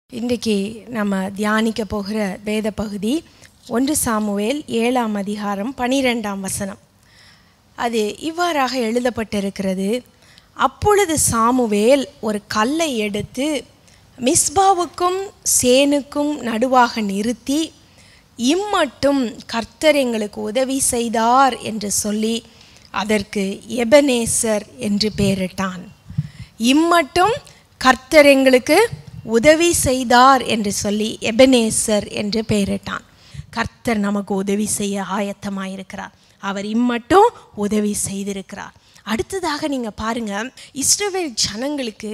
இன்றைக்கு நம்ம தியானிக்க போகிற வேத பகுதி ஒன்று சாமுவேல் ஏழாம் அதிகாரம் பனிரெண்டாம் வசனம் அது இவ்வாறாக எழுதப்பட்டிருக்கிறது அப்பொழுது சாமுவேல் ஒரு கல்லை எடுத்து மிஸ்பாவுக்கும் சேனுக்கும் நடுவாக நிறுத்தி இம்மட்டும் கர்த்தர் எங்களுக்கு உதவி செய்தார் என்று சொல்லி அதற்கு எபனேசர் என்று பெயரிட்டான் இம்மட்டும் கர்த்தர் எங்களுக்கு உதவி செய்தார் என்று சொல்லி எபனேசர் என்று பெயரிட்டான் கர்த்தர் நமக்கு உதவி செய்ய ஆயத்தமாயிருக்கிறார் அவர் இம்மட்டும் உதவி செய்திருக்கிறார் அடுத்ததாக நீங்கள் பாருங்க இஸ்ரவேல் ஜனங்களுக்கு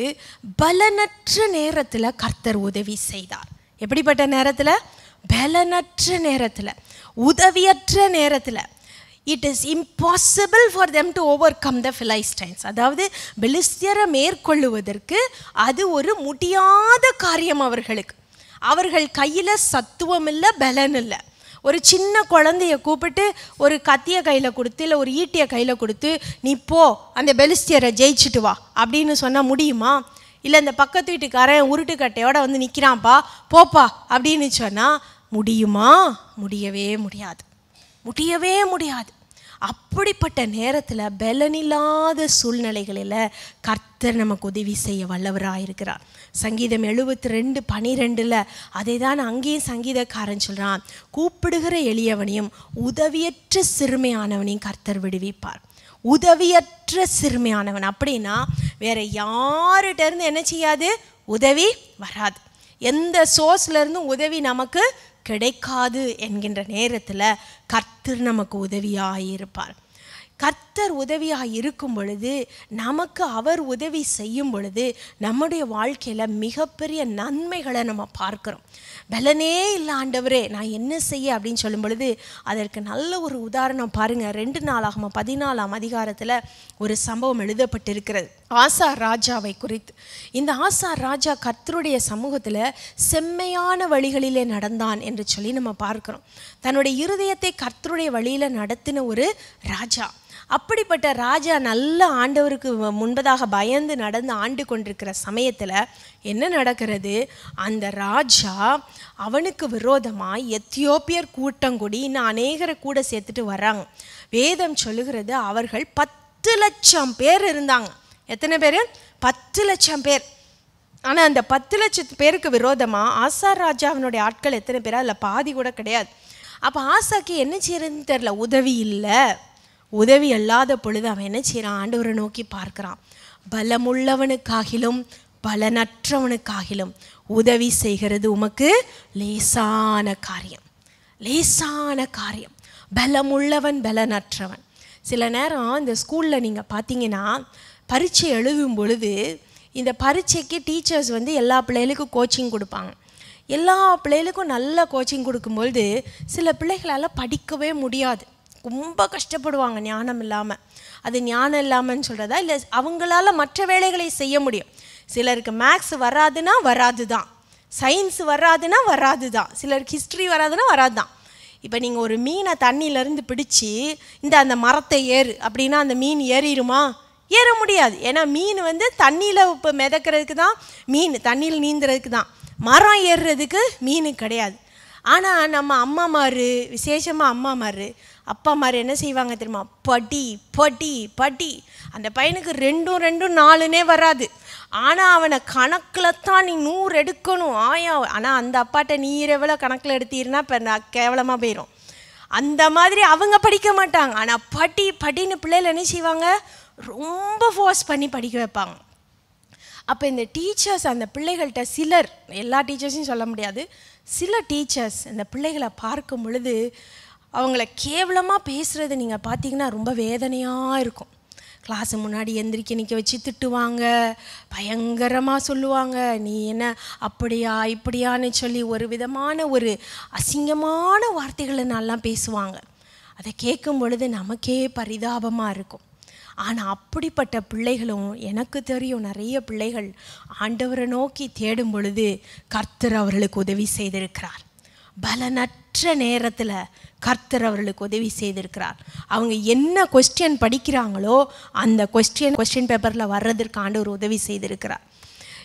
பலனற்ற நேரத்தில் கர்த்தர் உதவி செய்தார் எப்படிப்பட்ட நேரத்தில் பலனற்ற நேரத்தில் உதவியற்ற நேரத்தில் it is impossible for them to overcome the Philistines அதாவது பெலிஸ்தியரை மேற்கொள்ளுவதற்கு அது ஒரு முடியாத காரியம் அவர்களுக்கு அவர்கள் கையில் சத்துவம் இல்லை பலன் இல்லை ஒரு சின்ன குழந்தைய கூப்பிட்டு ஒரு கத்திய கையில் கொடுத்து இல்லை ஒரு ஈட்டிய கையில் கொடுத்து நீ போ அந்த பெலிஸ்தியரை ஜெயிச்சுட்டு வா அப்படின்னு சொன்னால் முடியுமா இல்லை இந்த பக்கத்து வீட்டுக்காரன் உருட்டுக்கட்டையோட வந்து நிற்கிறான்ப்பா போப்பா அப்படின்னு சொன்னால் முடியுமா முடியவே முடியாது முடியவே முடியாது அப்படிப்பட்ட நேரத்தில் பலனில்லாத சூழ்நிலைகளில் கர்த்தர் நமக்கு உதவி செய்ய வல்லவராக இருக்கிறார் சங்கீதம் எழுபத்தி ரெண்டு பனிரெண்டில் அதை தான் அங்கேயும் சங்கீதக்காரன் சொல்கிறான் கூப்பிடுகிற எளியவனையும் உதவியற்ற சிறுமையானவனையும் கர்த்தர் விடுவிப்பார் உதவியற்ற சிறுமையானவன் அப்படின்னா வேற யார்கிட்ட இருந்து என்ன செய்யாது உதவி வராது எந்த சோர்ஸ்ல இருந்தும் உதவி நமக்கு கிடைக்காது என்கின்ற நேரத்தில் கர்த்தர் நமக்கு உதவியாக இருப்பார் கர்த்தர் உதவியாக இருக்கும் பொழுது நமக்கு அவர் உதவி செய்யும் பொழுது நம்முடைய வாழ்க்கையில் மிகப்பெரிய நன்மைகளை நம்ம பார்க்குறோம் பலனே இல்லை ஆண்டவரே நான் என்ன செய்ய அப்படின்னு சொல்லும் பொழுது அதற்கு நல்ல ஒரு உதாரணம் பாருங்கள் ரெண்டு நாளாகும் பதினாலாம் அதிகாரத்தில் ஒரு சம்பவம் எழுதப்பட்டிருக்கிறது ஆசா ராஜாவை குறித்து இந்த ஆசா ராஜா கர்த்தருடைய சமூகத்தில் செம்மையான வழிகளிலே நடந்தான் என்று சொல்லி நம்ம பார்க்குறோம் தன்னுடைய இருதயத்தை கர்த்தருடைய வழியில் நடத்தின ஒரு ராஜா அப்படிப்பட்ட ராஜா நல்ல ஆண்டவருக்கு முன்பதாக பயந்து நடந்து ஆண்டு கொண்டிருக்கிற சமயத்தில் என்ன நடக்கிறது அந்த ராஜா அவனுக்கு விரோதமாக எத்தியோப்பியர் கூட்டம் கூடி இன்னும் அநேகரை கூட சேர்த்துட்டு வர்றாங்க வேதம் சொல்லுகிறது அவர்கள் பத்து லட்சம் பேர் இருந்தாங்க எத்தனை பேர் பத்து லட்சம் பேர் ஆனால் அந்த பத்து லட்சத்து பேருக்கு விரோதமாக ஆசா ராஜாவினுடைய ஆட்கள் எத்தனை பேர் அதில் பாதி கூட கிடையாது அப்போ ஆசாக்கு என்ன செய்யறதுன்னு தெரில உதவி இல்லை உதவி அல்லாத பொழுது அவன் என்ன செய்கிறான் ஆண்டவரை நோக்கி பார்க்குறான் பலமுள்ளவனுக்காகிலும் பலனற்றவனுக்காகிலும் உதவி செய்கிறது உமக்கு லேசான காரியம் லேசான காரியம் பலமுள்ளவன் பலனற்றவன் சில நேரம் இந்த ஸ்கூலில் நீங்கள் பார்த்தீங்கன்னா பரீட்சை எழுதும் பொழுது இந்த பரீட்சைக்கு டீச்சர்ஸ் வந்து எல்லா பிள்ளைகளுக்கும் கோச்சிங் கொடுப்பாங்க எல்லா பிள்ளைகளுக்கும் நல்ல கோச்சிங் கொடுக்கும்பொழுது சில பிள்ளைகளால் படிக்கவே முடியாது ரொம்ப கஷ்டப்படுவாங்க ஞானம் இல்லாமல் அது ஞானம் இல்லாமல்னு சொல்கிறதா இல்லை அவங்களால மற்ற வேலைகளை செய்ய முடியும் சிலருக்கு மேக்ஸ் வராதுன்னா வராது தான் சயின்ஸ் வராதுன்னா வராது தான் சிலருக்கு ஹிஸ்ட்ரி வராதுன்னா வராது தான் இப்போ நீங்கள் ஒரு மீனை தண்ணியிலேருந்து பிடிச்சி இந்த அந்த மரத்தை ஏறு அப்படின்னா அந்த மீன் ஏறிடுமா ஏற முடியாது ஏன்னா மீன் வந்து தண்ணியில் இப்போ மிதக்கிறதுக்கு தான் மீன் தண்ணியில் நீந்துறதுக்கு தான் மரம் ஏறுறதுக்கு மீன் கிடையாது ஆனால் நம்ம அம்மாமாரு விசேஷமாக அம்மாமாரு அப்பா மாதிரி என்ன செய்வாங்க தெரியுமா படி படி படி அந்த பையனுக்கு ரெண்டும் ரெண்டும் நாலுனே வராது ஆனால் அவனை கணக்கில் தான் நீ நூறு எடுக்கணும் ஆயா ஆனால் அந்த அப்பாட்ட நீ எவ்வளோ கணக்கில் எடுத்தீர்னா இப்போ நான் கேவலமாக போயிடும் அந்த மாதிரி அவங்க படிக்க மாட்டாங்க ஆனால் படி படின்னு பிள்ளைகள் என்ன செய்வாங்க ரொம்ப ஃபோர்ஸ் பண்ணி படிக்க வைப்பாங்க அப்போ இந்த டீச்சர்ஸ் அந்த பிள்ளைகள்கிட்ட சிலர் எல்லா டீச்சர்ஸையும் சொல்ல முடியாது சில டீச்சர்ஸ் இந்த பிள்ளைகளை பார்க்கும் பொழுது அவங்கள கேவலமாக பேசுகிறது நீங்கள் பார்த்தீங்கன்னா ரொம்ப வேதனையாக இருக்கும் கிளாஸ் முன்னாடி எந்திரிக்க நிற்க வச்சு திட்டுவாங்க பயங்கரமாக சொல்லுவாங்க நீ என்ன அப்படியா இப்படியான்னு சொல்லி ஒரு விதமான ஒரு அசிங்கமான வார்த்தைகளை நல்லா பேசுவாங்க அதை கேட்கும் பொழுது நமக்கே பரிதாபமாக இருக்கும் ஆனால் அப்படிப்பட்ட பிள்ளைகளும் எனக்கு தெரியும் நிறைய பிள்ளைகள் ஆண்டவரை நோக்கி தேடும் பொழுது கர்த்தர் அவர்களுக்கு உதவி செய்திருக்கிறார் பலனற்ற நேரத்தில் கர்த்தர் அவர்களுக்கு உதவி செய்திருக்கிறார் அவங்க என்ன கொஸ்டின் படிக்கிறாங்களோ அந்த கொஸ்டின் கொஸ்டின் பேப்பரில் வர்றதற்கு ஆண்டவர் உதவி செய்திருக்கிறார்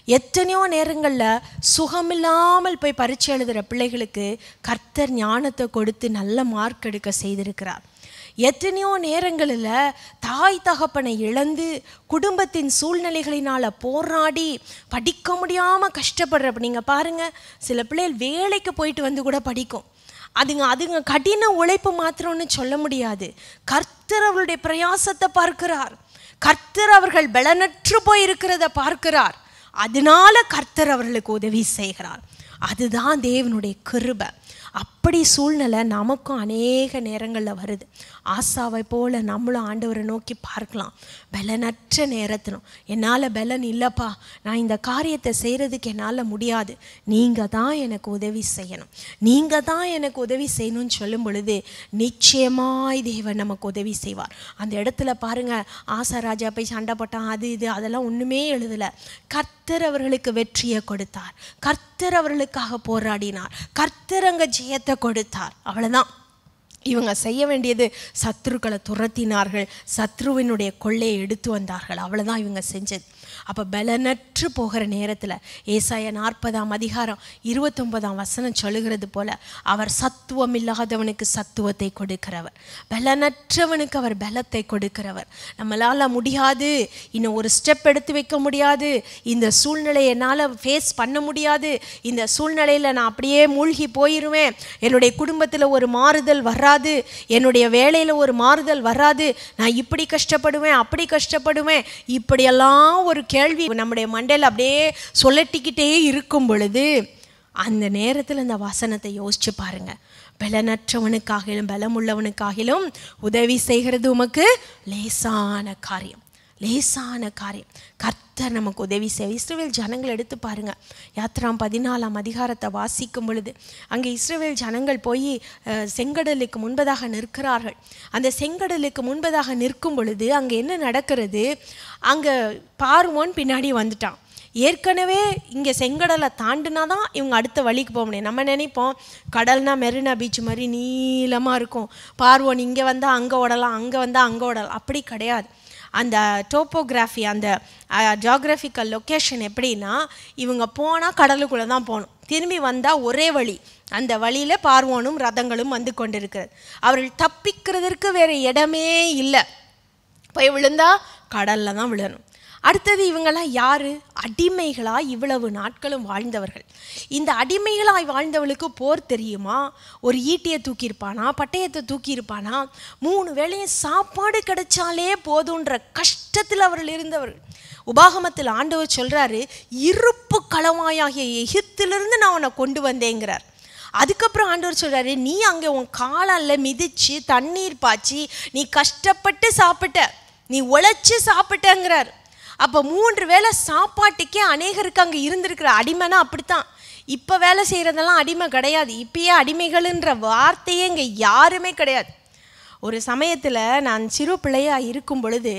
எத்தனையோ நேரங்களில் சுகமில்லாமல் போய் பரீட்சை எழுதுகிற பிள்ளைகளுக்கு கர்த்தர் ஞானத்தை கொடுத்து நல்ல மார்க் எடுக்க செய்திருக்கிறார் எத்தனையோ நேரங்களில் தாய் தகப்பனை இழந்து குடும்பத்தின் சூழ்நிலைகளினால் போராடி படிக்க முடியாமல் கஷ்டப்படுறப்ப நீங்கள் பாருங்கள் சில பிள்ளைகள் வேலைக்கு போயிட்டு வந்து கூட படிக்கும் அதுங்க அதுங்க கடின உழைப்பு மாத்திரம்னு சொல்ல முடியாது கர்த்தர் அவருடைய பிரயாசத்தை பார்க்கிறார் கர்த்தர் அவர்கள் பலனற்று போயிருக்கிறத பார்க்கிறார் அதனால கர்த்தர் அவர்களுக்கு உதவி செய்கிறார் அதுதான் தேவனுடைய கிருபை அப்படி சூழ்நிலை நமக்கும் அநேக நேரங்களில் வருது ஆசாவை போல நம்மளும் ஆண்டவரை நோக்கி பார்க்கலாம் பலனற்ற நேரத்திலும் என்னால் பலன் இல்லைப்பா நான் இந்த காரியத்தை செய்கிறதுக்கு என்னால் முடியாது நீங்கள் தான் எனக்கு உதவி செய்யணும் நீங்கள் தான் எனக்கு உதவி செய்யணும்னு சொல்லும் பொழுது நிச்சயமாய் தேவன் நமக்கு உதவி செய்வார் அந்த இடத்துல பாருங்க ஆசா ராஜா போய் சண்டை போட்டான் அது இது அதெல்லாம் ஒன்றுமே எழுதலை கர்த்தர் அவர்களுக்கு வெற்றியை கொடுத்தார் கர்த்தர் அவர்களுக்காக போராடினார் கர்த்தர் அங்கே ஜெயத்தை கொடுத்தார் அவ்வளோதான் இவங்க செய்ய வேண்டியது சத்ருக்களை துரத்தினார்கள் சத்ருவினுடைய கொள்ளையை எடுத்து வந்தார்கள் அவ்வளோதான் இவங்க செஞ்சது அப்போ பலனற்று போகிற நேரத்தில் ஏசாய நாற்பதாம் அதிகாரம் இருபத்தொன்பதாம் வசனம் சொல்லுகிறது போல அவர் சத்துவம் இல்லாதவனுக்கு சத்துவத்தை கொடுக்கிறவர் பலனற்றவனுக்கு அவர் பலத்தை கொடுக்கிறவர் நம்மளால் முடியாது இன்னும் ஒரு ஸ்டெப் எடுத்து வைக்க முடியாது இந்த சூழ்நிலையை என்னால் ஃபேஸ் பண்ண முடியாது இந்த சூழ்நிலையில் நான் அப்படியே மூழ்கி போயிடுவேன் என்னுடைய குடும்பத்தில் ஒரு மாறுதல் வராது என்னுடைய வேலையில் ஒரு மாறுதல் வராது நான் இப்படி கஷ்டப்படுவேன் அப்படி கஷ்டப்படுவேன் இப்படியெல்லாம் ஒரு கேள்வி நம்முடைய மண்டையில் அப்படியே சொல்லட்டிக்கிட்டே இருக்கும் பொழுது அந்த நேரத்தில் இந்த வசனத்தை யோசிச்சு பாருங்க பலனற்றவனுக்காகிலும் பலமுள்ளவனுக்காகிலும் உதவி செய்கிறது உமக்கு லேசான காரியம் லேசான காரியம் கர்த்தர் நமக்கு உதவி செய்ய இஸ்ரேல் ஜனங்கள் எடுத்து பாருங்க யாத்ராம் பதினாலாம் அதிகாரத்தை வாசிக்கும் பொழுது அங்கே இஸ்ரேல் ஜனங்கள் போய் அஹ், செங்கடலுக்கு முன்பதாக நிற்கிறார்கள் அந்த செங்கடலுக்கு முன்பதாக நிற்கும் பொழுது அங்கே என்ன நடக்கிறது அங்கே பார்வோன் பின்னாடி வந்துட்டான் ஏற்கனவே இங்கே செங்கடலை தாண்டினா தான் இவங்க அடுத்த வழிக்கு போக முடியும் நம்ம நினைப்போம் கடல்னா மெரினா பீச் மாதிரி நீளமாக இருக்கும் பார்வோன் இங்கே வந்தால் அங்கே ஓடலாம் அங்கே வந்தால் அங்கே ஓடலாம் அப்படி கிடையாது அந்த டோப்போகிராஃபி அந்த ஜியாகிரபிக்கல் லொக்கேஷன் எப்படின்னா இவங்க போனால் கடலுக்குள்ளே தான் போகணும் திரும்பி வந்தால் ஒரே வழி அந்த வழியில் பார்வோனும் ரதங்களும் வந்து கொண்டிருக்கிறது அவர்கள் தப்பிக்கிறதற்கு வேறு இடமே இல்லை போய் விழுந்தா கடல்ல தான் விழணும் அடுத்தது இவங்கெல்லாம் யாரு அடிமைகளா இவ்வளவு நாட்களும் வாழ்ந்தவர்கள் இந்த அடிமைகளாய் வாழ்ந்தவளுக்கு போர் தெரியுமா ஒரு ஈட்டியை தூக்கியிருப்பானா பட்டயத்தை தூக்கியிருப்பானா மூணு வேளையும் சாப்பாடு கிடைச்சாலே போதுன்ற கஷ்டத்தில் அவர்கள் இருந்தவர்கள் உபாகமத்தில் ஆண்டவர் சொல்றாரு இருப்பு களமாயாகிய எகிப்திலிருந்து நான் உன்னை கொண்டு வந்தேங்கிறார் அதுக்கப்புறம் ஆண்டவர் சொல்றாரு நீ அங்கே உன் காலால மிதிச்சு தண்ணீர் பாய்ச்சி நீ கஷ்டப்பட்டு சாப்பிட்ட நீ உழைச்சு சாப்பிட்டங்கிறார் அப்போ மூன்று வேளை சாப்பாட்டுக்கே அநேகருக்கு அங்கே இருந்திருக்கிற அடிமைனா அப்படித்தான் இப்போ வேலை செய்கிறதெல்லாம் அடிமை கிடையாது இப்பயே அடிமைகள்ன்ற வார்த்தையே இங்கே யாருமே கிடையாது ஒரு சமயத்தில் நான் சிறு பிள்ளையாக இருக்கும் பொழுது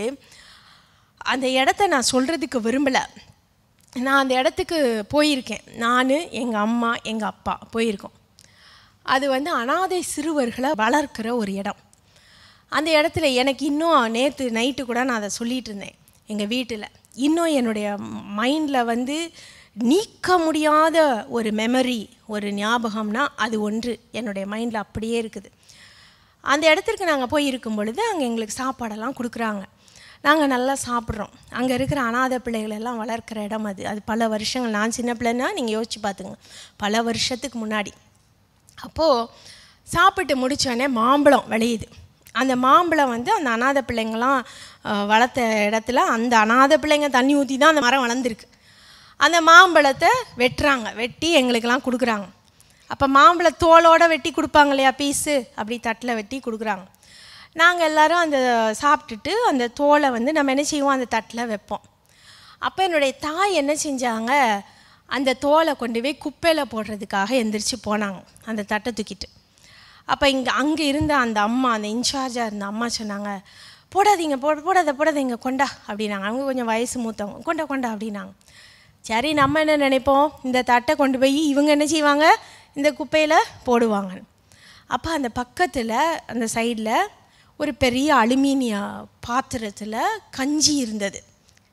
அந்த இடத்த நான் சொல்கிறதுக்கு விரும்பலை நான் அந்த இடத்துக்கு போயிருக்கேன் நான் எங்கள் அம்மா எங்கள் அப்பா போயிருக்கோம் அது வந்து அனாதை சிறுவர்களை வளர்க்கிற ஒரு இடம் அந்த இடத்துல எனக்கு இன்னும் நேற்று நைட்டு கூட நான் அதை சொல்லிட்டு இருந்தேன் எங்கள் வீட்டில் இன்னும் என்னுடைய மைண்டில் வந்து நீக்க முடியாத ஒரு மெமரி ஒரு ஞாபகம்னா அது ஒன்று என்னுடைய மைண்டில் அப்படியே இருக்குது அந்த இடத்திற்கு நாங்கள் போய் இருக்கும் பொழுது அங்கே எங்களுக்கு சாப்பாடெல்லாம் கொடுக்குறாங்க நாங்கள் நல்லா சாப்பிட்றோம் அங்கே இருக்கிற அனாதை பிள்ளைகள் எல்லாம் வளர்க்குற இடம் அது அது பல வருஷங்கள் நான் சின்ன பிள்ளைன்னா நீங்கள் யோசிச்சு பார்த்துங்க பல வருஷத்துக்கு முன்னாடி அப்போது சாப்பிட்டு முடிச்சோடனே மாம்பழம் விளையுது அந்த மாம்பழம் வந்து அந்த அனாதை பிள்ளைங்களாம் அஹ், வளர்த்த இடத்துல அந்த அனாதை பிள்ளைங்க தண்ணி ஊற்றி தான் அந்த மரம் வளர்ந்துருக்கு அந்த மாம்பழத்தை வெட்டுறாங்க வெட்டி எங்களுக்கெல்லாம் கொடுக்குறாங்க அப்போ மாம்பழ தோலோட வெட்டி கொடுப்பாங்க இல்லையா பீஸு அப்படி தட்டில் வெட்டி கொடுக்குறாங்க நாங்கள் எல்லாரும் அந்த சாப்பிட்டுட்டு அந்த தோலை வந்து நம்ம என்ன செய்வோம் அந்த தட்டில் வைப்போம் அப்போ என்னுடைய தாய் என்ன செஞ்சாங்க அந்த தோலை கொண்டு போய் குப்பையில் போடுறதுக்காக எந்திரிச்சு போனாங்க அந்த தட்டை தூக்கிட்டு அப்போ இங்கே அங்கே இருந்த அந்த அம்மா அந்த இன்சார்ஜாக இருந்த அம்மா சொன்னாங்க போடாதீங்க போட போடாத போடாதீங்க கொண்டா அப்படின்னாங்க அவங்க கொஞ்சம் வயசு மூத்தவங்க கொண்டா கொண்டா அப்படின்னாங்க சரி நம்ம என்ன நினைப்போம் இந்த தட்டை கொண்டு போய் இவங்க என்ன செய்வாங்க இந்த குப்பையில் போடுவாங்க அப்போ அந்த பக்கத்தில் அந்த சைடில் ஒரு பெரிய அலுமினிய பாத்திரத்தில் கஞ்சி இருந்தது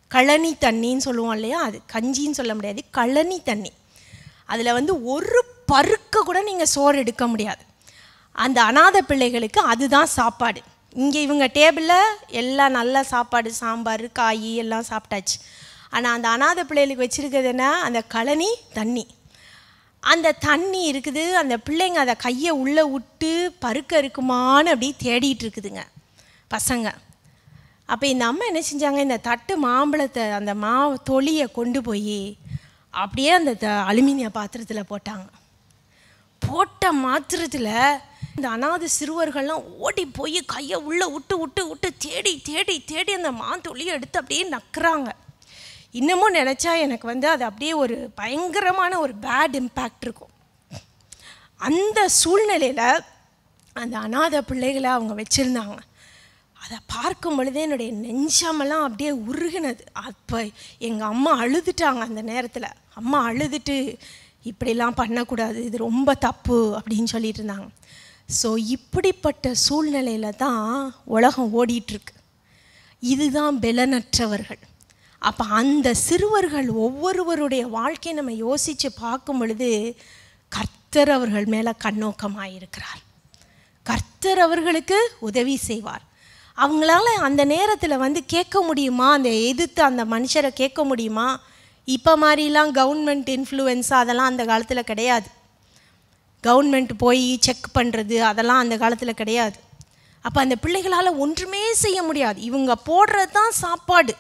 கழனி தண்ணின்னு சொல்லுவோம் இல்லையா அது கஞ்சின்னு சொல்ல முடியாது கழனி தண்ணி அதில் வந்து ஒரு பருக்க கூட நீங்கள் சோறு எடுக்க முடியாது அந்த அனாத பிள்ளைகளுக்கு அதுதான் சாப்பாடு இங்கே இவங்க டேபிளில் எல்லாம் நல்ல சாப்பாடு சாம்பார் காய் எல்லாம் சாப்பிட்டாச்சு ஆனால் அந்த அனாத பிள்ளைகளுக்கு வச்சுருக்கிறது என்ன அந்த கழனி தண்ணி அந்த தண்ணி இருக்குது அந்த பிள்ளைங்க அதை கையை உள்ளே விட்டு பருக்க இருக்குமான்னு அப்படி தேடிட்டு இருக்குதுங்க பசங்க அப்போ இந்த அம்மா என்ன செஞ்சாங்க இந்த தட்டு மாம்பழத்தை அந்த மா தொலியை கொண்டு போய் அப்படியே அந்த த- அலுமினிய பாத்திரத்தில் போட்டாங்க போட்ட மாத்திரத்தில் இந்த அனாதை சிறுவர்கள்லாம் ஓடி போய் கையை உள்ளே விட்டு விட்டு விட்டு தேடி தேடி தேடி அந்த மாந்தொழியை எடுத்து அப்படியே நக்குறாங்க இன்னமும் நினச்சா எனக்கு வந்து அது அப்படியே ஒரு பயங்கரமான ஒரு பேட் இம்பேக்ட் இருக்கும் அந்த சூழ்நிலையில் அந்த அனாதை பிள்ளைகளை அவங்க வச்சுருந்தாங்க அதை பார்க்கும் பொழுதே என்னுடைய நெஞ்சமெல்லாம் அப்படியே உருகினது அப்போ எங்கள் அம்மா அழுதுட்டாங்க அந்த நேரத்தில் அம்மா அழுதுட்டு இப்படிலாம் பண்ணக்கூடாது இது ரொம்ப தப்பு அப்படின்னு சொல்லிட்டு இருந்தாங்க ஸோ இப்படிப்பட்ட சூழ்நிலையில தான் உலகம் ஓடிட்டுருக்கு இதுதான் பெலனற்றவர்கள் அப்போ அந்த சிறுவர்கள் ஒவ்வொருவருடைய வாழ்க்கையை நம்ம யோசித்து பார்க்கும் பொழுது கர்த்தர் அவர்கள் மேலே கண்ணோக்கமாக இருக்கிறார் கர்த்தர் அவர்களுக்கு உதவி செய்வார் அவங்களால அந்த நேரத்தில் வந்து கேட்க முடியுமா அந்த எதிர்த்து அந்த மனுஷரை கேட்க முடியுமா இப்போ மாதிரிலாம் கவர்மெண்ட் இன்ஃப்ளூயன்ஸ் அதெல்லாம் அந்த காலத்தில் கிடையாது கவர்மெண்ட் போய் செக் பண்ணுறது அதெல்லாம் அந்த காலத்தில் கிடையாது அப்போ அந்த பிள்ளைகளால் ஒன்றுமே செய்ய முடியாது இவங்க போடுறது தான் சாப்பாடு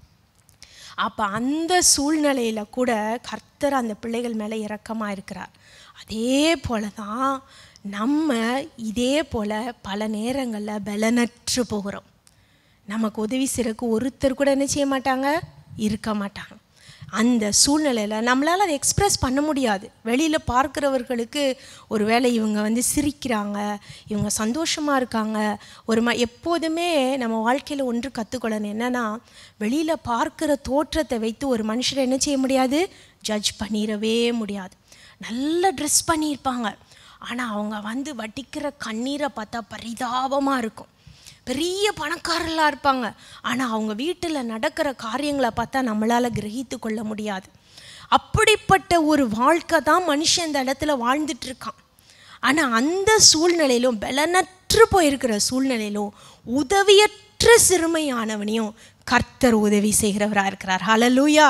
அப்போ அந்த சூழ்நிலையில் கூட கர்த்தர் அந்த பிள்ளைகள் மேலே இரக்கமாக இருக்கிறார் அதே போல தான் நம்ம இதே போல் பல நேரங்களில் பலனற்று போகிறோம் நமக்கு உதவி செய்யறதுக்கு ஒருத்தர் கூட என்ன செய்ய மாட்டாங்க இருக்க மாட்டாங்க அந்த சூழ்நிலையில் நம்மளால் அதை எக்ஸ்பிரஸ் பண்ண முடியாது வெளியில் பார்க்குறவர்களுக்கு ஒரு வேளை இவங்க வந்து சிரிக்கிறாங்க இவங்க சந்தோஷமாக இருக்காங்க ஒரு ம எப்போதுமே நம்ம வாழ்க்கையில் ஒன்று கற்றுக்கொள்ளணும் என்னென்னா வெளியில் பார்க்குற தோற்றத்தை வைத்து ஒரு மனுஷரை என்ன செய்ய முடியாது ஜட்ஜ் பண்ணிடவே முடியாது நல்ல ட்ரெஸ் பண்ணியிருப்பாங்க ஆனால் அவங்க வந்து வட்டிக்கிற கண்ணீரை பார்த்தா பரிதாபமாக இருக்கும் பெரிய பணக்காரர்களாக இருப்பாங்க ஆனால் அவங்க வீட்டில் நடக்கிற காரியங்களை பார்த்தா நம்மளால் கிரகித்து கொள்ள முடியாது அப்படிப்பட்ட ஒரு வாழ்க்கை தான் மனுஷன் இந்த இடத்துல வாழ்ந்துட்டு இருக்கான் ஆனால் அந்த சூழ்நிலையிலும் பலனற்று போயிருக்கிற சூழ்நிலையிலும் உதவியற்ற சிறுமையானவனையும் கர்த்தர் உதவி செய்கிறவராக இருக்கிறார் ஹalleluya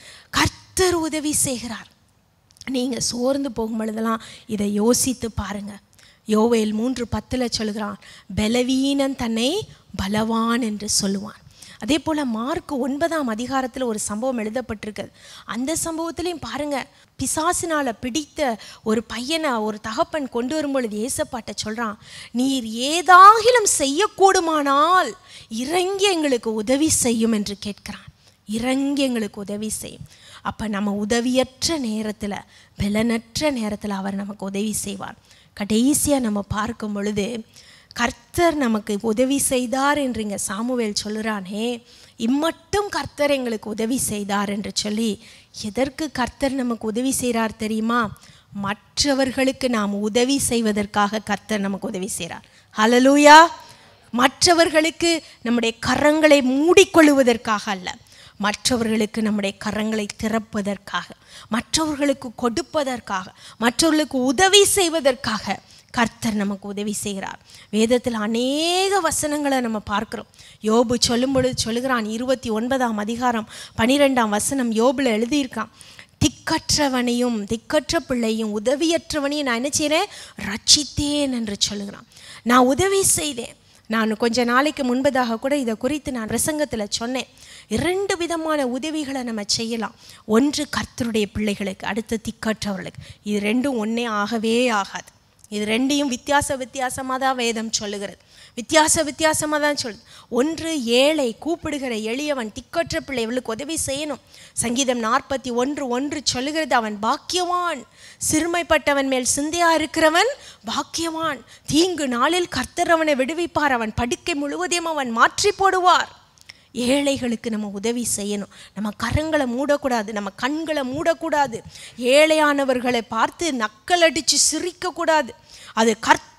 கர்த்தர் உதவி செய்கிறார் நீங்கள் சோர்ந்து போகும் பொழுதெல்லாம் இதை யோசித்து பாருங்க யோவேல் மூன்று பத்தில் சொல்கிறான் பலவீனன் தன்னை பலவான் என்று சொல்லுவான் அதே போல் மார்க் ஒன்பதாம் அதிகாரத்தில் ஒரு சம்பவம் எழுதப்பட்டிருக்குது அந்த சம்பவத்திலையும் பாருங்க பிசாசினால் பிடித்த ஒரு பையனை ஒரு தகப்பன் கொண்டு வரும் பொழுது ஏசப்பாட்ட சொல்கிறான் நீர் ஏதாகிலும் செய்யக்கூடுமானால் இறங்கி எங்களுக்கு உதவி செய்யும் என்று கேட்கிறான் இறங்கி எங்களுக்கு உதவி செய்யும் அப்போ நம்ம உதவியற்ற நேரத்தில் பலனற்ற நேரத்தில் அவர் நமக்கு உதவி செய்வார் கடைசியாக நம்ம பார்க்கும் பொழுது கர்த்தர் நமக்கு உதவி செய்தார் என்று இங்கே சாமுவேல் சொல்லுறானே இம்மட்டும் கர்த்தர் எங்களுக்கு உதவி செய்தார் என்று சொல்லி எதற்கு கர்த்தர் நமக்கு உதவி செய்கிறார் தெரியுமா மற்றவர்களுக்கு நாம் உதவி செய்வதற்காக கர்த்தர் நமக்கு உதவி செய்கிறார் ஹalleluya மற்றவர்களுக்கு நம்முடைய கரங்களை மூடிக்கொள்வதற்காக அல்ல மற்றவர்களுக்கு நம்முடைய கரங்களை திறப்பதற்காக மற்றவர்களுக்கு கொடுப்பதற்காக மற்றவர்களுக்கு உதவி செய்வதற்காக கர்த்தர் நமக்கு உதவி செய்கிறார் வேதத்தில் அநேக வசனங்களை நம்ம பார்க்கிறோம் யோபு சொல்லும் பொழுது சொல்லுகிறான் இருபத்தி ஒன்பதாம் அதிகாரம் பனிரெண்டாம் வசனம் யோபுல எழுதியிருக்கான் திக்கற்றவனையும் திக்கற்ற பிள்ளையும் உதவியற்றவனையும் நான் என்ன செய்கிறேன் ரட்சித்தேன் என்று சொல்லுகிறான் நான் உதவி செய்தேன் நான் கொஞ்ச நாளைக்கு முன்பதாக கூட இதை குறித்து நான் பிரசங்கத்தில் சொன்னேன் இரண்டு விதமான உதவிகளை நம்ம செய்யலாம் ஒன்று கர்த்தருடைய பிள்ளைகளுக்கு அடுத்து திக்கற்றவர்களுக்கு இது ரெண்டும் ஒன்றே ஆகவே ஆகாது இது ரெண்டையும் வித்தியாச வித்தியாசமாக தான் வேதம் சொல்லுகிறது வித்தியாச வித்தியாசமாக தான் சொல்லுது ஒன்று ஏழை கூப்பிடுகிற எளியவன் திக்கற்ற பிள்ளை இவளுக்கு உதவி செய்யணும் சங்கீதம் நாற்பத்தி ஒன்று ஒன்று சொல்லுகிறது அவன் பாக்கியவான் சிறுமைப்பட்டவன் மேல் சிந்தையா இருக்கிறவன் பாக்கியவான் தீங்கு நாளில் கர்த்தர் அவனை விடுவிப்பார் அவன் படுக்கை முழுவதையும் அவன் மாற்றி போடுவார் ஏழைகளுக்கு நம்ம உதவி செய்யணும் நம்ம கரங்களை மூடக்கூடாது நம்ம கண்களை மூடக்கூடாது ஏழையானவர்களை பார்த்து நக்கல் அடித்து சிரிக்கக்கூடாது அது கர்த்த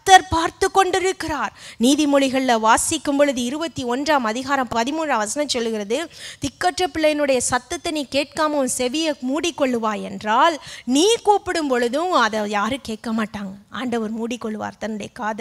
கர்த்தர் பார்த்து கொண்டிருக்கிறார் நீதிமொழிகளில் வாசிக்கும் பொழுது இருபத்தி ஒன்றாம் அதிகாரம் பதிமூன்றாம் வசனம் சொல்லுகிறது திக்கற்ற பிள்ளையினுடைய சத்தத்தை நீ கேட்காம உன் செவியை மூடிக்கொள்ளுவாய் என்றால் நீ கூப்பிடும் பொழுதும் அதை யாரும் கேட்க மாட்டாங்க ஆண்டவர் மூடிக்கொள்வார் தன்னுடைய காதை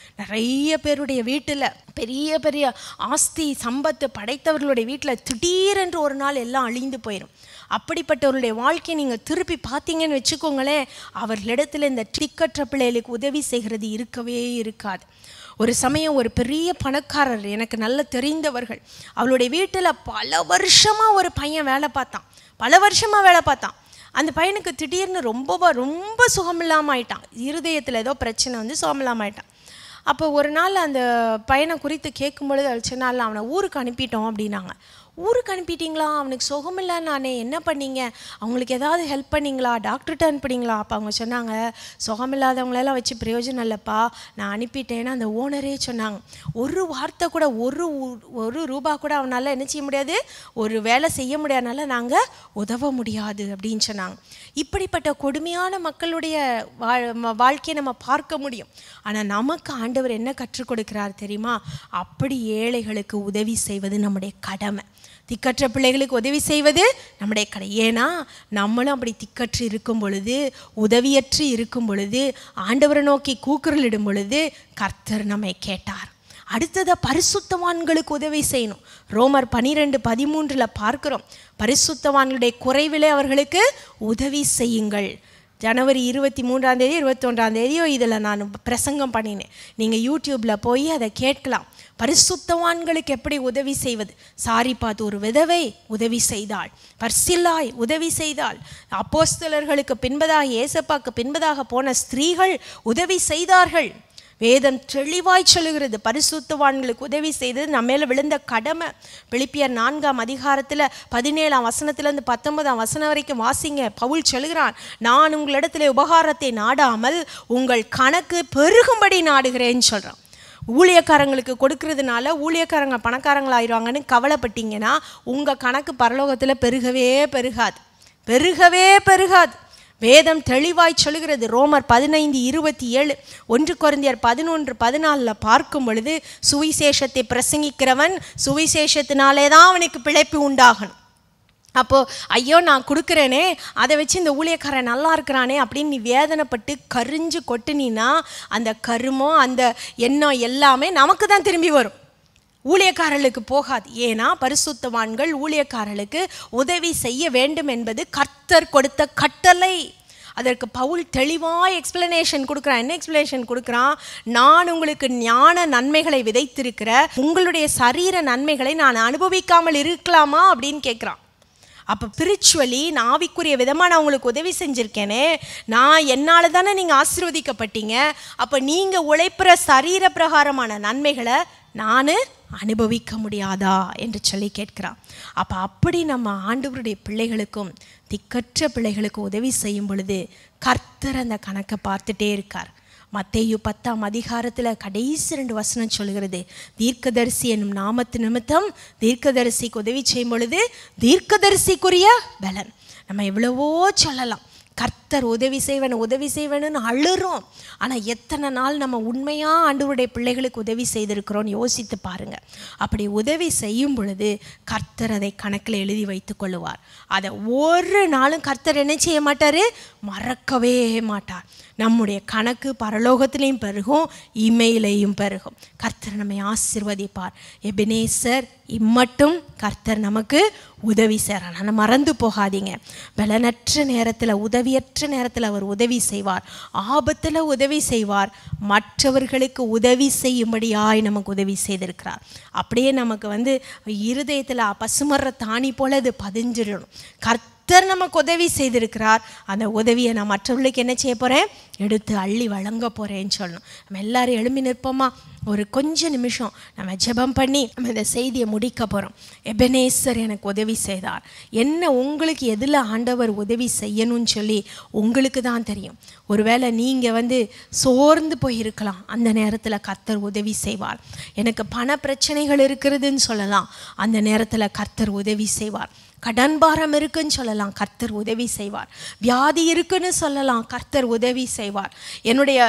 நிறைய பேருடைய வீட்டில் பெரிய பெரிய ஆஸ்தி சம்பத்து படைத்தவர்களுடைய வீட்டில் திடீரென்று ஒரு நாள் எல்லாம் அழிந்து போயிடும் அப்படிப்பட்டவருடைய வாழ்க்கையை நீங்கள் திருப்பி பார்த்தீங்கன்னு வச்சுக்கோங்களேன் அவர்களிடத்தில் இந்த திக்கற்ற பிள்ளைகளுக்கு உதவி செய்கிறது இருக்கவே இருக்காது ஒரு சமயம் ஒரு பெரிய பணக்காரர் எனக்கு நல்ல தெரிந்தவர்கள் அவளுடைய வீட்டில் பல வருஷமாக ஒரு பையன் வேலை பார்த்தான் பல வருஷமாக வேலை பார்த்தான் அந்த பையனுக்கு திடீர்னு ரொம்ப ரொம்ப சுகமில்லாமல் ஆயிட்டான் இருதயத்தில் ஏதோ பிரச்சனை வந்து சுகமில்லாமல் ஆயிட்டான் அப்போ ஒரு நாள் அந்த பையனை குறித்து கேட்கும் பொழுது அவள் சொன்னால அவனை ஊருக்கு அனுப்பிட்டோம் அப்படின்னாங்க ஊருக்கு அனுப்பிட்டீங்களா அவனுக்கு சுகமில்லை நானே என்ன பண்ணீங்க அவங்களுக்கு ஏதாவது ஹெல்ப் பண்ணீங்களா டாக்டர்கிட்ட அனுப்புனீங்களா அப்போ அவங்க சொன்னாங்க சுகமில்லாதவங்களெல்லாம் வச்சு பிரயோஜனம் இல்லைப்பா நான் அனுப்பிட்டேன்னு அந்த ஓனரே சொன்னாங்க ஒரு வார்த்தை கூட ஒரு ஊ- ஒரு ரூபா கூட அவனால் என்ன செய்ய முடியாது ஒரு வேலை செய்ய முடியாதனால நாங்கள் உதவ முடியாது அப்படின்னு சொன்னாங்க இப்படிப்பட்ட கொடுமையான மக்களுடைய வாழ் ம- வாழ்க்கையை நம்ம பார்க்க முடியும் ஆனால் நமக்கு ஆண்டவர் என்ன கற்றுக் கொடுக்கிறார் தெரியுமா அப்படி ஏழைகளுக்கு உதவி செய்வது நம்முடைய கடமை திக்கற்ற பிள்ளைகளுக்கு உதவி செய்வது நம்முடைய கடை ஏன்னா நம்மளும் அப்படி திக்கற்று இருக்கும் பொழுது உதவியற்று இருக்கும் பொழுது ஆண்டவரை நோக்கி கூக்குரலிடும் பொழுது கர்த்தர் நம்மை கேட்டார் அடுத்ததா பரிசுத்தவான்களுக்கு உதவி செய்யணும் ரோமர் பனிரெண்டு பதிமூன்றில் பார்க்கிறோம் பரிசுத்தவான்களுடைய குறைவிலே அவர்களுக்கு உதவி செய்யுங்கள் ஜனவரி இருபத்தி மூன்றாம் தேதி இருபத்தொன்றாம் தேதியோ இதில் நான் பிரசங்கம் பண்ணினேன் நீங்கள் யூடியூப்பில் போய் அதை கேட்கலாம் பரிசுத்தவான்களுக்கு எப்படி உதவி செய்வது சாரி பார்த்து ஒரு விதவை உதவி செய்தாள் பர்சில்லாய் உதவி செய்தாள் அப்போஸ்தலர்களுக்கு பின்பதாக ஏசப்பாக்கு பின்பதாக போன ஸ்திரீகள் உதவி செய்தார்கள் வேதம் தெளிவாய் சொல்லுகிறது பரிசுத்தவான்களுக்கு உதவி செய்தது நம்ம மேல விழுந்த கடமை பிலிப்பியர் நான்காம் அதிகாரத்தில் பதினேழாம் வசனத்திலிருந்து பத்தொன்பதாம் வசனம் வரைக்கும் வாசிங்க பவுல் சொல்லுகிறான் நான் உங்களிடத்துல உபகாரத்தை நாடாமல் உங்கள் கணக்கு பெருகும்படி நாடுகிறேன்னு சொல்கிறான் ஊழியக்காரங்களுக்கு கொடுக்கறதுனால ஊழியக்காரங்க பணக்காரங்களாயிருவாங்கன்னு கவலைப்பட்டீங்கன்னா உங்கள் கணக்கு பரலோகத்தில் பெருகவே பெருகாது பெருகவே பெருகாது வேதம் தெளிவாய் சொல்லுகிறது ரோமர் பதினைந்து இருபத்தி ஏழு ஒன்று கொரிந்தியர் பதினொன்று பதினாலில் பார்க்கும் பொழுது சுவிசேஷத்தை பிரசங்கிக்கிறவன் சுவிசேஷத்தினாலே தான் அவனுக்கு பிழைப்பு உண்டாகணும் அப்போது ஐயோ நான் கொடுக்குறேனே அதை வச்சு இந்த ஊழியக்காரன் நல்லா இருக்கிறானே அப்படின்னு நீ வேதனைப்பட்டு கரிஞ்சு கொட்டுனீன்னா அந்த கருமம் அந்த எண்ணம் எல்லாமே நமக்கு தான் திரும்பி வரும் ஊழியக்காரர்களுக்கு போகாது ஏன்னா பரிசுத்தவான்கள் ஊழியக்காரர்களுக்கு உதவி செய்ய வேண்டும் என்பது கர்த்தர் கொடுத்த கட்டளை அதற்கு பவுல் தெளிவாக எக்ஸ்பிளனேஷன் கொடுக்குறான் என்ன எக்ஸ்பிளனேஷன் கொடுக்குறான் நான் உங்களுக்கு ஞான நன்மைகளை விதைத்திருக்கிற உங்களுடைய சரீர நன்மைகளை நான் அனுபவிக்காமல் இருக்கலாமா அப்படின்னு கேட்குறான் அப்போ ஸ்பிரிச்சுவலி நான் ஆவிக்குரிய விதமாக நான் உங்களுக்கு உதவி செஞ்சுருக்கேனே நான் என்னால் தானே நீங்கள் ஆசீர்வதிக்கப்பட்டீங்க அப்போ நீங்கள் உழைப்புற சரீர பிரகாரமான நன்மைகளை நான் அனுபவிக்க முடியாதா என்று சொல்லி கேட்கிறான் அப்போ அப்படி நம்ம ஆண்டவருடைய பிள்ளைகளுக்கும் திக்கற்ற பிள்ளைகளுக்கு உதவி செய்யும் பொழுது கர்த்தர் அந்த கணக்கை பார்த்துட்டே இருக்கார் மத்தேயு பத்தாம் அதிகாரத்தில் கடைசி ரெண்டு வசனம் சொல்கிறது தீர்க்கதரிசி என்னும் நாமத்து நிமித்தம் தீர்க்கதரிசிக்கு உதவி செய்யும் பொழுது தீர்க்கதரிசிக்குரிய பலன் நம்ம எவ்வளவோ சொல்லலாம் கர்த்தர் உதவி செய்வன் உதவி செய்வனுன்னு அழுறோம் ஆனால் எத்தனை நாள் நம்ம உண்மையாக ஆண்டவருடைய பிள்ளைகளுக்கு உதவி செய்திருக்கிறோன்னு யோசித்து பாருங்க அப்படி உதவி செய்யும் பொழுது கர்த்தர் அதை கணக்கில் எழுதி வைத்து கொள்ளுவார் அதை ஒரு நாளும் கர்த்தர் என்ன செய்ய மாட்டார் மறக்கவே மாட்டார் நம்முடைய கணக்கு பரலோகத்திலையும் பெருகும் இமையிலையும் பெருகும் கர்த்தர் நம்மை ஆசிர்வதிப்பார் எபினேசர் இம்மட்டும் கர்த்தர் நமக்கு உதவி செய்கிறார் ஆனால் மறந்து போகாதீங்க பலனற்ற நேரத்தில் உதவியற்ற நேரத்தில் அவர் உதவி செய்வார் ஆபத்தில் உதவி செய்வார் மற்றவர்களுக்கு உதவி செய்யும்படியாய் நமக்கு உதவி செய்திருக்கிறார் அப்படியே நமக்கு வந்து இருதயத்தில் பசுமர தாணி போல அது பதிஞ்சிடணும் கர்த்த கர்த்தர் நமக்கு உதவி செய்திருக்கிறார் அந்த உதவியை நான் மற்றவர்களுக்கு என்ன செய்ய போகிறேன் எடுத்து அள்ளி வழங்க போகிறேன்னு சொல்லணும் நம்ம எல்லாரும் எழும்பி நிற்போமா ஒரு கொஞ்ச நிமிஷம் நம்ம ஜெபம் பண்ணி நம்ம இந்த செய்தியை முடிக்க போகிறோம் எபனேசர் எனக்கு உதவி செய்தார் என்ன உங்களுக்கு எதில் ஆண்டவர் உதவி செய்யணும்னு சொல்லி உங்களுக்கு தான் தெரியும் ஒருவேளை நீங்கள் வந்து சோர்ந்து போயிருக்கலாம் அந்த நேரத்தில் கர்த்தர் உதவி செய்வார் எனக்கு பண பிரச்சனைகள் இருக்கிறதுன்னு சொல்லலாம் அந்த நேரத்தில் கர்த்தர் உதவி செய்வார் கடன் பாரம் இருக்குன்னு சொல்லலாம் கர்த்தர் உதவி செய்வார் வியாதி இருக்குன்னு சொல்லலாம் கர்த்தர் உதவி செய்வார் என்னுடைய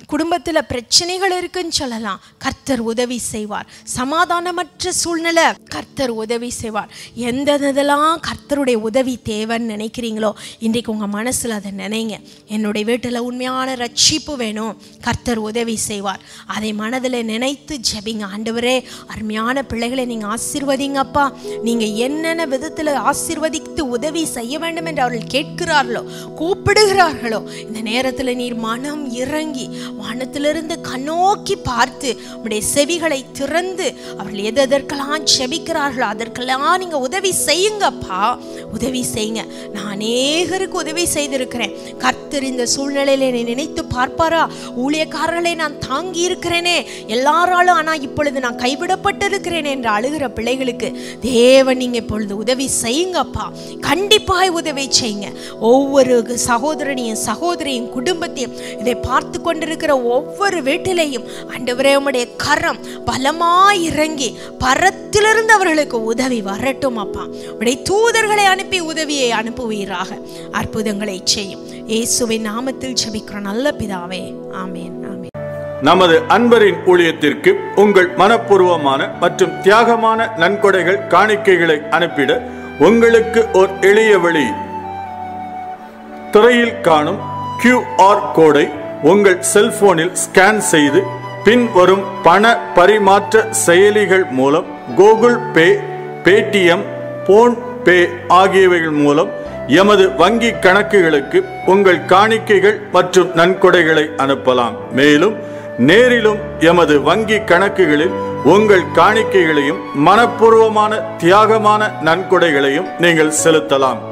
குடும்பத்தில் பிரச்சனைகள் இருக்குன்னு சொல்லலாம் கர்த்தர் உதவி செய்வார் சமாதானமற்ற சூழ்நிலை கர்த்தர் உதவி செய்வார் எந்த இதெல்லாம் கர்த்தருடைய உதவி தேவைன்னு நினைக்கிறீங்களோ இன்றைக்கு உங்கள் மனசில் அதை நினைங்க என்னுடைய வீட்டில் உண்மையான ரட்சிப்பு வேணும் கர்த்தர் உதவி செய்வார் அதை மனதில் நினைத்து ஜெபிங்க ஆண்டவரே அருமையான பிள்ளைகளை நீங்கள் ஆசீர்வதிங்கப்பா நீங்கள் என்னென்ன விதத்தில் ஆசீர்வதித்து உதவி செய்ய வேண்டும் என்று அவர்கள் கேட்கிறார்களோ கூப்பிடுகிறார்களோ இந்த நேரத்தில் நீர் மனம் இறங்கி வானத்திலிருந்து கண்ணோக்கி பார்த்து உடைய செவிகளை திறந்து அவர்கள் எது எதற்கெல்லாம் செபிக்கிறார்களோ அதற்கெல்லாம் நீங்கள் உதவி செய்யுங்கப்பா உதவி செய்யுங்க நான் அநேகருக்கு உதவி செய்திருக்கிறேன் கர்த்தர் இந்த சூழ்நிலையில என்னை நினைத்து பார்ப்பாரா ஊழியக்காரர்களை நான் தாங்கி இருக்கிறேனே எல்லாராலும் ஆனால் இப்பொழுது நான் கைவிடப்பட்டிருக்கிறேன் என்று அழுகிற பிள்ளைகளுக்கு தேவன் நீங்க இப்பொழுது உதவி செய்யுங்கப்பா கண்டிப்பாய் உதவி செய்யுங்க ஒவ்வொரு சகோதரனையும் சகோதரியும் குடும்பத்தையும் இதை பார்த்து கொண்டிருக்கிற ஒவ்வொரு வீட்டிலையும் ஆண்டவரே உம்முடைய கரம் பலமாய் இறங்கி பரத்திலிருந்து அவர்களுக்கு உதவி வரட்டும் அப்பா உடைய தூதர்களை அனுப்பி உதவியை அனுப்புவீராக அற்புதங்களை செய்யும் இயேசுவின் நாமத்தில் ஜெபிக்கிற நல்ல பிதாவே ஆமேன் ஆமேன் நமது அன்பரின் ஊழியத்திற்கு உங்கள் மனப்பூர்வமான மற்றும் தியாகமான நன்கொடைகள் காணிக்கைகளை அனுப்பிட உங்களுக்கு ஒரு எளிய வழி திரையில் காணும் QR கோடை உங்கள் செல்போனில் ஸ்கேன் செய்து பின் வரும் பண பரிமாற்ற செயலிகள் மூலம் Google Pay Paytm PhonePe ஆகியவைகள் மூலம் எமது வங்கி கணக்குகளுக்கு உங்கள் காணிக்கைகள் மற்றும் நன்கொடைகளை அனுப்பலாம் மேலும் நேரிலும் எமது வங்கி கணக்குகளில் உங்கள் காணிக்கைகளையும் மனப்பூர்வமான தியாகமான நன்கொடைகளையும் நீங்கள் செலுத்தலாம்